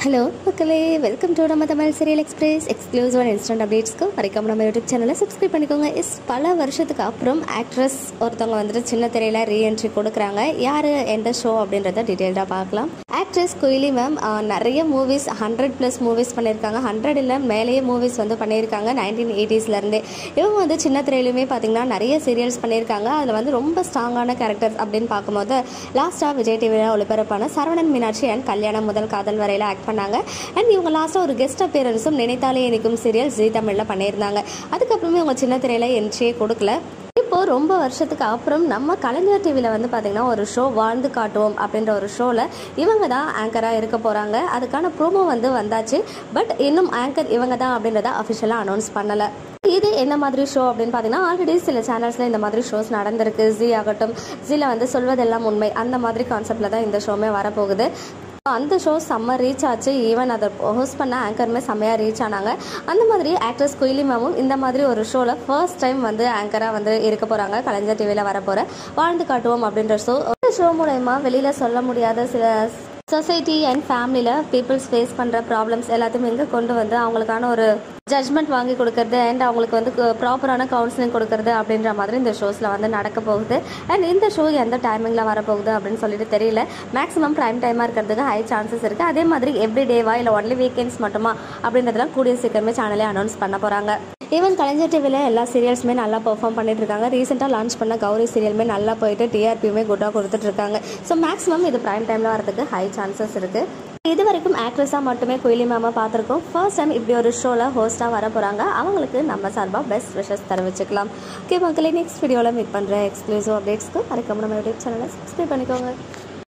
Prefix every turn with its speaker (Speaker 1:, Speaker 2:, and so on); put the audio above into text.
Speaker 1: hello மக்களே welcome to நம்ம Tamil serial express exclusive and instant அப்டேட்ஸ்க்கு மறக்காம நம்ம யூடியூப் சேனலை சப்ஸ்கிரைப் பண்ணிக்கோங்க இஸ் பல வருஷத்துக்கு அப்புறம் ஆக்ட்ரஸ் ஒருத்தவங்க வந்துட்டு சின்ன திரையில் ரீஎன்ட்ரி கொடுக்குறாங்க யார் எந்த ஷோ அப்படின்றத டீட்டெயில்டாக பார்க்கலாம் ஆக்ட்ரஸ் குயிலி மேம் நிறைய மூவிஸ் ஹண்ட்ரட் ப்ளஸ் மூவிஸ் பண்ணியிருக்காங்க ஹண்ட்ரட் இல்லை மேலேயே மூவிஸ் வந்து பண்ணியிருக்காங்க நைன்டீன் எயிட்டிஸ்லேருந்தே இவங்க வந்து சின்ன திரையிலுமே பார்த்தீங்கன்னா நிறைய சீரியல்ஸ் பண்ணியிருக்காங்க அதில் வந்து ரொம்ப ஸ்ட்ராங்கான கேரக்டர்ஸ் அப்படின்னு பார்க்கும்போது லாஸ்ட்டாக விஜய் டிவியில் ஒளிபரப்பான சரவணன் மீனாட்சி அண்ட் கல்யாணம் முதல் காதல் வரையில் ஆக்ட் பண்ணாங்க அண்ட் இவங்க லாஸ்ட்டாக ஒரு கெஸ்ட் அப்பியரன்ஸும் நினைத்தாலே இனிக்கும் சீரியல் ஜி தமிழில் பண்ணியிருந்தாங்க அதுக்கப்புறமே இவங்க சின்ன திரையில் என்ட்ரியே கொடுக்கல இப்போ ரொம்ப வருஷத்துக்கு அப்புறம் நம்ம கலைஞர் டிவியில் வந்து பார்த்திங்கன்னா ஒரு ஷோ வாழ்ந்து காட்டுவோம் அப்படின்ற ஒரு ஷோவில் இவங்க தான் ஆங்கராக இருக்க போகிறாங்க அதுக்கான ப்ரோமோ வந்து வந்தாச்சு பட் இன்னும் ஆங்கர் இவங்க தான் அப்படின்றத அஃபிஷியலாக அனௌன்ஸ் பண்ணலை இது என்ன மாதிரி ஷோ அப்படின்னு பார்த்தீங்கன்னா ஆல்ரெடி சில சேனல்ஸில் இந்த மாதிரி ஷோஸ் நடந்திருக்கு ஜி ஆகட்டும் ஜியில் வந்து சொல்வதெல்லாம் உண்மை அந்த மாதிரி கான்செப்டில் தான் இந்த ஷோமே வரப்போகுது அந்த ஷோ செம்ம ரீச் ஆச்சு ஈவன் அதை ஹோஸ்ட் பண்ண ஆங்கருமே செம்மையாக ரீச் ஆனாங்க அந்த மாதிரி ஆக்ட்ரஸ் குயிலி மேமும் இந்த மாதிரி ஒரு ஷோவில் ஃபர்ஸ்ட் டைம் வந்து ஆங்கராக வந்து இருக்க போகிறாங்க கலைஞர் டிவியில் வரப்போகிற வாழ்ந்து காட்டுவோம் அப்படின்ற ஷோ இந்த ஷோ மூலயமா வெளியில் சொல்ல முடியாத சில சொசைட்டி அண்ட் ஃபேமிலியில் பீப்புள்ஸ் ஃபேஸ் பண்ணுற ப்ராப்ளம்ஸ் எல்லாத்தையும் இங்கே கொண்டு வந்து அவங்களுக்கான ஒரு ஜட்ஜ்மெண்ட் வாங்கி கொடுக்கறது அண்ட் அவங்களுக்கு வந்து ப்ராப்பரான கவுன்சிலிங் கொடுக்கறது அப்படின்ற மாதிரி இந்த ஷோஸில் வந்து நடக்க போகுது அண்ட் இந்த ஷோ எந்த டைமிங்கில் வரப்போகுது அப்படின்னு சொல்லிட்டு தெரியல மேக்ஸிமம் ப்ரைம் டைமாக இருக்கிறதுக்கு ஹை சான்சஸ் இருக்குது அதே மாதிரி எவ்ரி டேவா இல்லை ஒன்லி வீக்கெண்ட்ஸ் மட்டுமா அப்படின்றதெல்லாம் கூடிய சீக்கிரமே சேனலே அனௌன்ஸ் பண்ண போகிறாங்க ஈவன் கலைஞர் டிவியில் எல்லா சீரியல்ஸுமே நல்லா பெர்ஃபார்ம் பண்ணிட்டு இருக்காங்க ரீசெண்டாக லான்ச் பண்ண கௌரி சீரியலுமே நல்லா போயிட்டு டிஆர்பியுமே குட்டாக கொடுத்துட்டு இருக்காங்க ஸோ மேக்ஸிமம் இது ப்ரைம் டைமில் வரதுக்கு ஹை சான்சஸ் இருக்குது இது வரைக்கும் ஆக்ட்ரஸாக மட்டுமே குயிலி மேமா பார்த்துருக்கோம் ஃபர்ஸ்ட் டைம் இப்படி ஒரு ஷோவில் ஹோஸ்ட்டாக வர போகிறாங்க அவங்களுக்கு நம்ம சார்பாக பெஸ்ட் விஷஸ் தெரிவிச்சுக்கலாம் ஓகே மக்களே நெக்ஸ்ட் வீடியோவில் மீட் பண்ணுற எக்ஸ்க்ளூசிவ் அப்டேட்ஸ்க்கு மறக்காம நம்ம யூடியூப் சேனலை சப்ஸ்கிரைப் பண்ணிக்கோங்க